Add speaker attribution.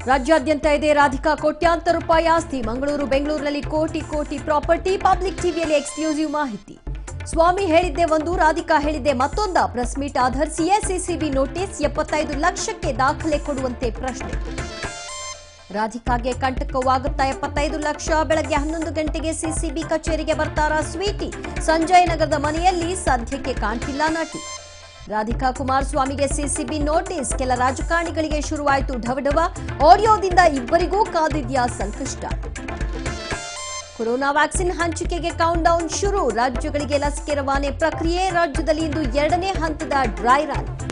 Speaker 1: ರಾಜ್ಯಾದ್ಯಂತ ಇದೆ ರಾಧಿಕಾ ಕೋಟ್ಯಾಂತರ ರೂಪಾಯಿ ಆಸ್ತಿ ಮಂಗಳೂರು ಬೆಂಗಳೂರಿನಲ್ಲಿ ಕೋಟಿ ಕೋಟಿ ಪ್ರಾಪರ್ಟಿ ಪಬ್ಲಿಕ್ ಟಿವಿಯಲ್ಲಿ ಎಕ್ಸ್ಕ್ಲೂಸಿವ್ ಮಾಹಿತಿ ಸ್ವಾಮಿ ಹೇಳಿದ್ದೆ ಒಂದು ರಾಧಿಕಾ ಹೇಳಿದ್ದೆ ಮತ್ತೊಂದ ಪ್ರೆಸ್ ಮೀಟ್ ಆಧರಿಸಿಯೇ ಸಿಸಿಬಿ ನೋಟಿಸ್ ಎಪ್ಪತ್ತೈದು ಲಕ್ಷಕ್ಕೆ ದಾಖಲೆ ಕೊಡುವಂತೆ ಪ್ರಶ್ನೆ ರಾಧಿಕಾಗೆ ಕಂಟಕವಾಗುತ್ತಾ ಎಪ್ಪತ್ತೈದು ಲಕ್ಷ ಬೆಳಗ್ಗೆ ಹನ್ನೊಂದು ಗಂಟೆಗೆ ಸಿಸಿಬಿ ಕಚೇರಿಗೆ ಬರ್ತಾರಾ ಸ್ವೀಟಿ ಸಂಜಯ್ ನಗರದ ಮನೆಯಲ್ಲಿ ಸದ್ಯಕ್ಕೆ ಕಾಣ್ತಿಲ್ಲ ನಟಿ ರಾಧಿಕಾ ಕುಮಾರಸ್ವಾಮಿಗೆ ಸಿಸಿಬಿ ನೋಟಿಸ್ ಕೆಲ ರಾಜಕಾರಣಿಗಳಿಗೆ ಶುರುವಾಯಿತು ಢವಢವ ಆಡಿಯೋದಿಂದ ಇಬ್ಬರಿಗೂ ಕಾದಿದ್ಯಾ ಸಂಕಷ್ಟ ಕೊರೋನಾ ವ್ಯಾಕ್ಸಿನ್ ಹಂಚಿಕೆಗೆ ಕೌಂಟ್ ಡೌನ್ ಶುರು ರಾಜ್ಯಗಳಿಗೆ ಲಸಿಕೆ ರವಾನೆ ಪ್ರಕ್ರಿಯೆ ರಾಜ್ಯದಲ್ಲಿ ಇಂದು ಎರಡನೇ ಹಂತದ ಡ್ರೈ ರನ್